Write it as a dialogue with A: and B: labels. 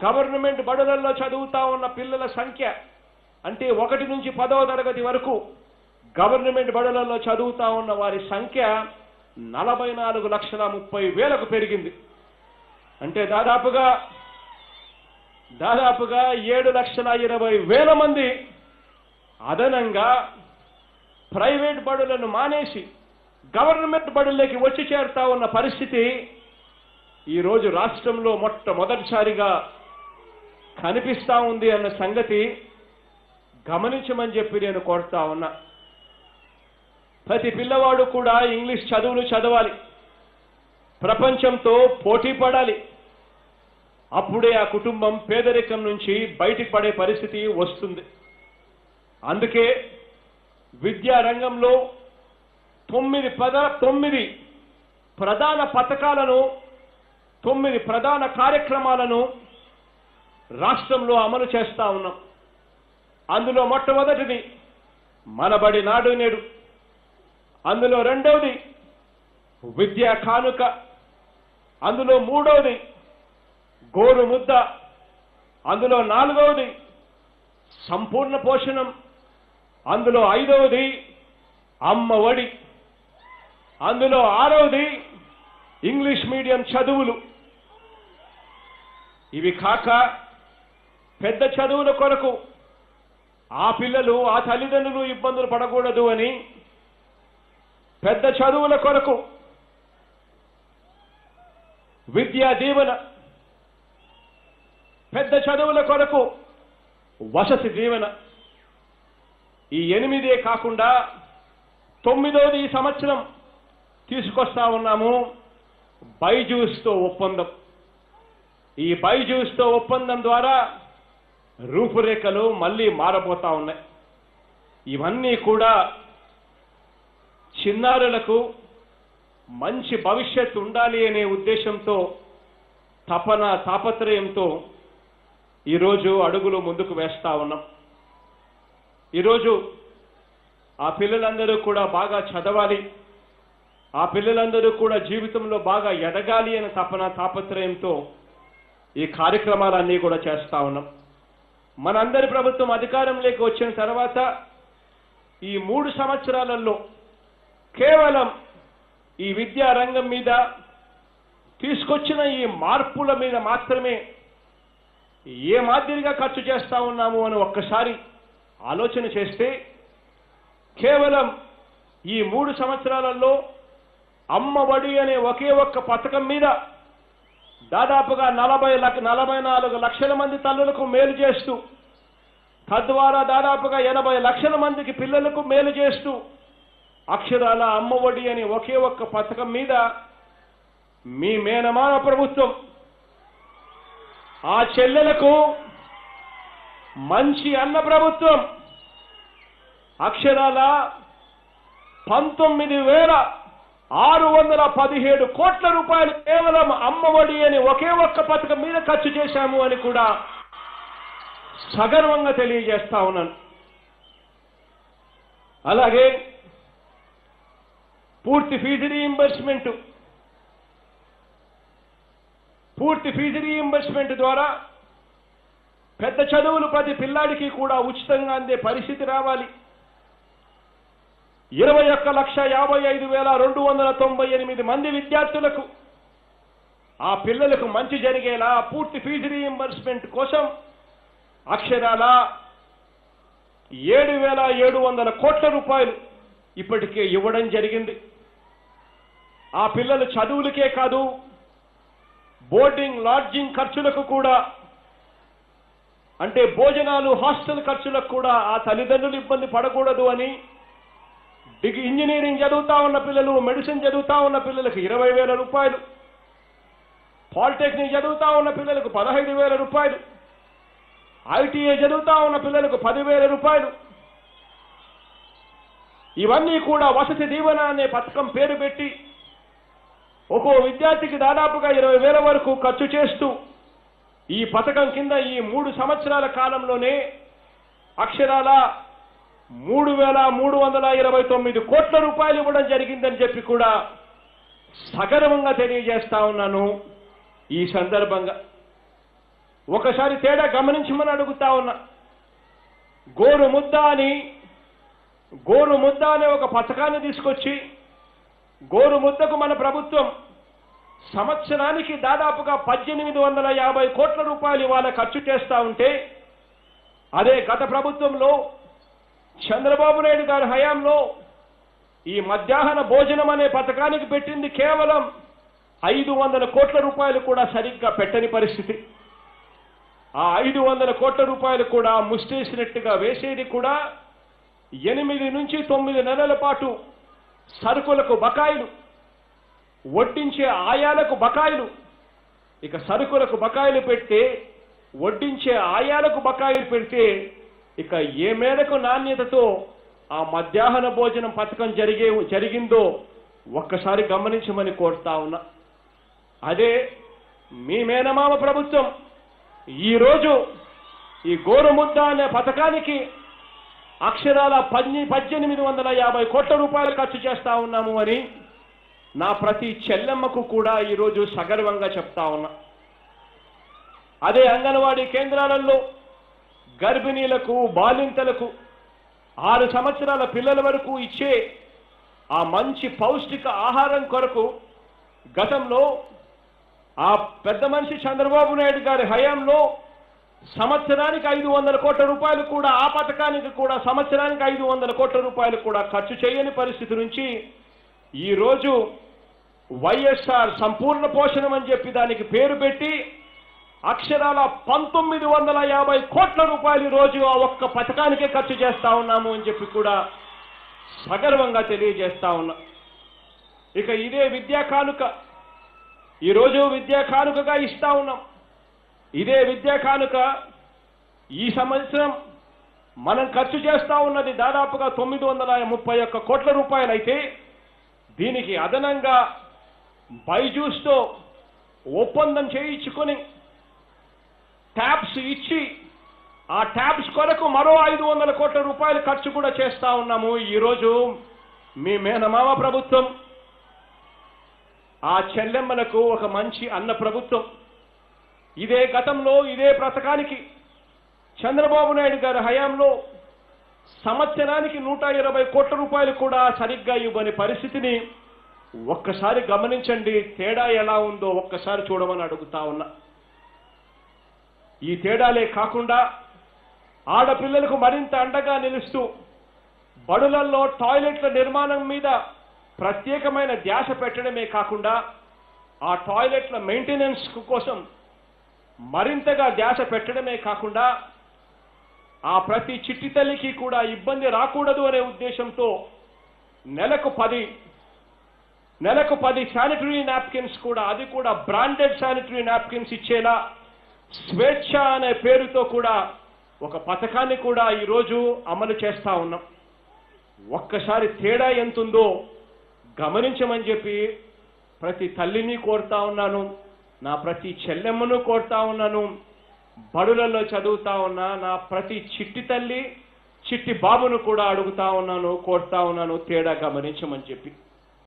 A: government బడులలో చదువుతా ఉన్న పిల్లల సంఖ్య అంటే ఒకటి నుంచి పదవ తరగతి వరకు గవర్నమెంట్ బడులలో చదువుతా ఉన్న వారి సంఖ్య నలభై నాలుగు లక్షల ముప్పై వేలకు పెరిగింది అంటే దాదాపుగా దాదాపుగా ఏడు లక్షల ఇరవై వేల మంది అదనంగా ప్రైవేట్ బడులను మానేసి గవర్నమెంట్ బడుల్లోకి వచ్చి చేరుతా ఉన్న పరిస్థితి ఈరోజు రాష్ట్రంలో మొట్టమొదటిసారిగా కనిపిస్తా ఉంది అన్న సంగతి గమనించమని చెప్పి నేను కోరుతా ఉన్నా ప్రతి పిల్లవాడు కూడా ఇంగ్లీష్ చదువులు చదవాలి ప్రపంచంతో పోటీ పడాలి అప్పుడే ఆ కుటుంబం పేదరికం నుంచి బయటికి పడే పరిస్థితి వస్తుంది అందుకే విద్యా రంగంలో తొమ్మిది పద తొమ్మిది ప్రధాన పథకాలను తొమ్మిది ప్రధాన కార్యక్రమాలను రాష్ట్రంలో అమలు చేస్తా ఉన్నాం అందులో మొట్టమొదటిది మనబడి నాడు నేడు అందులో రెండవది విద్యా కానుక అందులో మూడవది గోరు ముద్ద అందులో నాలుగవది సంపూర్ణ పోషణం అందులో ఐదవది అమ్మ ఒడి అందులో ఆరవది ఇంగ్లీష్ మీడియం చదువులు ఇవి కాక పెద్ద చదువుల కొరకు ఆ పిల్లలు ఆ తల్లిదండ్రులు ఇబ్బందులు పడకూడదు అని పెద్ద చదువుల కొరకు విద్యా దీవెన పెద్ద చదువుల కొరకు వసతి దీవెన ఈ ఎనిమిదే కాకుండా తొమ్మిదోది ఈ సంవత్సరం తీసుకొస్తా ఉన్నాము బైజూస్తో ఒప్పందం ఈ బైజూస్తో ఒప్పందం ద్వారా రూపురేఖలు మళ్ళీ మారబోతా ఉన్నాయి ఇవన్నీ కూడా చిన్నారులకు మంచి భవిష్యత్తు ఉండాలి అనే ఉద్దేశంతో తపన తాపత్రయంతో ఈరోజు అడుగులు ముందుకు వేస్తా ఉన్నాం ఈరోజు ఆ పిల్లలందరూ కూడా బాగా చదవాలి ఆ పిల్లలందరూ కూడా జీవితంలో బాగా ఎదగాలి అనే తపన తాపత్రయంతో ఈ కార్యక్రమాలన్నీ కూడా చేస్తా ఉన్నాం మనందరి ప్రభుత్వం అధికారంలోకి వచ్చిన తర్వాత ఈ మూడు సంవత్సరాలలో కేవలం ఈ విద్యా రంగం మీద తీసుకొచ్చిన ఈ మార్పుల మీద మాత్రమే ఏ మాదిరిగా ఖర్చు చేస్తా ఉన్నాము అని ఒక్కసారి ఆలోచన చేస్తే కేవలం ఈ మూడు సంవత్సరాలలో అమ్మ ఒడి అనే ఒకే ఒక్క పథకం మీద దాదాపుగా నలభై లక్ష నలభై నాలుగు లక్షల మంది తల్లులకు మేలు చేస్తూ తద్వారా దాదాపుగా ఎనభై లక్షల మందికి పిల్లలకు మేలు చేస్తూ అక్షరాల అమ్మ ఒడి అని ఒకే ఒక్క పథకం మీద మీ మేనమాన ప్రభుత్వం ఆ చెల్లెలకు మంచి అన్న ప్రభుత్వం అక్షరాల పంతొమ్మిది వేల ఆరు వందల పదిహేడు కోట్ల రూపాయలు కేవలం అమ్మఒడి అని ఒకే ఒక్క పథకం మీద ఖర్చు చేశాము అని కూడా సగర్వంగా తెలియజేస్తా ఉన్నాను అలాగే పూర్తి ఫీజు రీయింబర్స్మెంట్ పూర్తి ఫీజు రీయింబర్స్మెంట్ ద్వారా పెద్ద చదువులు ప్రతి పిల్లాడికి కూడా ఉచితంగా అందే పరిస్థితి రావాలి ఇరవై ఒక్క లక్ష యాభై ఐదు వేల రెండు వందల తొంభై ఎనిమిది మంది విద్యార్థులకు ఆ పిల్లలకు మంచి జరిగేలా పూర్తి ఫీజు రీయింబర్స్మెంట్ కోసం అక్షరాల ఏడు వేల ఏడు వందల కోట్ల రూపాయలు ఇప్పటికే ఇవ్వడం జరిగింది ఆ పిల్లల చదువులకే కాదు బోర్డింగ్ లాడ్జింగ్ ఖర్చులకు కూడా అంటే భోజనాలు హాస్టల్ ఖర్చులకు కూడా ఆ తల్లిదండ్రులు ఇబ్బంది పడకూడదు అని డిగ్రీ ఇంజనీరింగ్ చదువుతా ఉన్న పిల్లలు మెడిసిన్ చదువుతా ఉన్న పిల్లలకు ఇరవై వేల రూపాయలు పాలిటెక్నిక్ చదువుతా ఉన్న పిల్లలకు పదహైదు వేల రూపాయలు ఐటీఐ చదువుతా ఉన్న పిల్లలకు పదివేల రూపాయలు ఇవన్నీ కూడా వసతి దీవెన అనే పథకం పేరు పెట్టి ఒక్కో విద్యార్థికి దాదాపుగా ఇరవై వేల వరకు ఖర్చు చేస్తూ ఈ పథకం కింద ఈ మూడు సంవత్సరాల కాలంలోనే అక్షరాల మూడు వేల మూడు వందల ఇరవై తొమ్మిది కోట్ల రూపాయలు ఇవ్వడం జరిగిందని చెప్పి కూడా సగర్వంగా తెలియజేస్తా ఉన్నాను ఈ సందర్భంగా ఒకసారి తేడా గమనించమని అడుగుతా ఉన్నా గోరు ముద్ద అని గోరు ముద్ద అనే ఒక పథకాన్ని తీసుకొచ్చి గోరు ముద్దకు మన ప్రభుత్వం సంవత్సరానికి దాదాపుగా పద్దెనిమిది వందల యాభై కోట్ల రూపాయలు ఇవాళ ఖర్చు చేస్తా ఉంటే అదే గత ప్రభుత్వంలో చంద్రబాబు నాయుడు గారి హయాంలో ఈ మధ్యాహ్న భోజనం అనే పథకానికి పెట్టింది కేవలం ఐదు వందల కోట్ల రూపాయలు కూడా సరిగ్గా పెట్టని పరిస్థితి ఆ ఐదు వందల కోట్ల రూపాయలు కూడా ముష్టేసినట్టుగా వేసేది కూడా ఎనిమిది నుంచి తొమ్మిది నెలల పాటు సరుకులకు బకాయిలు వడ్డించే ఆయాలకు బకాయిలు ఇక సరుకులకు బకాయిలు పెడితే వడ్డించే ఆయాలకు బకాయిలు పెడితే ఇక ఏ మేరకు నాణ్యతతో ఆ మధ్యాహ్న భోజనం పథకం జరిగే జరిగిందో ఒక్కసారి గమనించమని కోరుతా ఉన్నా అదే మీ మేనమామ ప్రభుత్వం ఈరోజు ఈ గోరుముద్ద అనే పథకానికి అక్షరాల పద్దె పద్దెనిమిది వందల యాభై కోట్ల రూపాయలు ఖర్చు చేస్తా ఉన్నాము అని నా ప్రతి చెల్లెమ్మకు కూడా ఈరోజు సగర్వంగా చెప్తా ఉన్నా అదే అంగన్వాడీ కేంద్రాలలో గర్భిణీలకు బాలింతలకు ఆరు సంవత్సరాల పిల్లల వరకు ఇచ్చే ఆ మంచి పౌష్టిక ఆహారం కొరకు గతంలో ఆ పెద్ద మనిషి చంద్రబాబు నాయుడు గారి హయాంలో సంవత్సరానికి ఐదు వందల కోట్ల రూపాయలు కూడా ఆ పథకానికి కూడా సంవత్సరానికి ఐదు వందల కోట్ల రూపాయలు కూడా ఖర్చు చేయని పరిస్థితి నుంచి ఈరోజు వైఎస్ఆర్ సంపూర్ణ పోషణం అని చెప్పి దానికి పేరు పెట్టి అక్షరాల పంతొమ్మిది వందల యాభై కోట్ల రూపాయలు ఈ రోజు ఆ ఒక్క పథకానికే ఖర్చు చేస్తా ఉన్నాము అని చెప్పి కూడా సగర్వంగా తెలియజేస్తా ఉన్నా ఇక ఇదే విద్యా కానుక ఈరోజు విద్యా కానుకగా ఇస్తా ఉన్నాం ఇదే విద్యా కానుక ఈ సంవత్సరం మనం ఖర్చు చేస్తా ఉన్నది దాదాపుగా తొమ్మిది వందల ముప్పై ఒక్క కోట్ల రూపాయలు అయితే దీనికి అదనంగా బైజూస్తో ఒప్పందం చేయించుకొని ట్యాబ్స్ ఇచ్చి ఆ ట్యాబ్స్ కొరకు మరో ఐదు వందల కోట్ల రూపాయలు ఖర్చు కూడా చేస్తా ఉన్నాము ఈరోజు మీ మేనమామ ప్రభుత్వం ఆ చెల్లెమ్మలకు ఒక మంచి అన్న ప్రభుత్వం ఇదే గతంలో ఇదే పథకానికి చంద్రబాబు నాయుడు గారి హయాంలో సంవత్సరానికి నూట ఇరవై కోట్ల రూపాయలు కూడా సరిగ్గా ఇవ్వని పరిస్థితిని ఒక్కసారి గమనించండి తేడా ఎలా ఉందో ఒక్కసారి చూడమని అడుగుతా ఉన్నా ఈ తేడాలే కాకుండా ఆడపిల్లలకు మరింత అండగా నిలుస్తూ బడులల్లో టాయిలెట్ల నిర్మాణం మీద ప్రత్యేకమైన ధ్యాస పెట్టడమే కాకుండా ఆ టాయిలెట్ల మెయింటెనెన్స్ కోసం మరింతగా ధ్యాస పెట్టడమే కాకుండా ఆ ప్రతి చిట్టి తల్లికి కూడా ఇబ్బంది రాకూడదు అనే ఉద్దేశంతో నెలకు పది నెలకు పది శానిటరీ నాప్కిన్స్ కూడా అది కూడా బ్రాండెడ్ శానిటరీ నాప్కిన్స్ ఇచ్చేలా స్వేచ్ఛ అనే పేరుతో కూడా ఒక పథకాన్ని కూడా ఈరోజు అమలు చేస్తా ఉన్నాం ఒక్కసారి తేడా ఎంతుందో గమనించమని చెప్పి ప్రతి తల్లిని కోరుతా ఉన్నాను నా ప్రతి చెల్లెమ్మను కోరుతా ఉన్నాను బడులలో చదువుతా ఉన్నా నా ప్రతి చిట్టి తల్లి చిట్టి బాబును కూడా అడుగుతా ఉన్నాను కోరుతా ఉన్నాను తేడా గమనించమని చెప్పి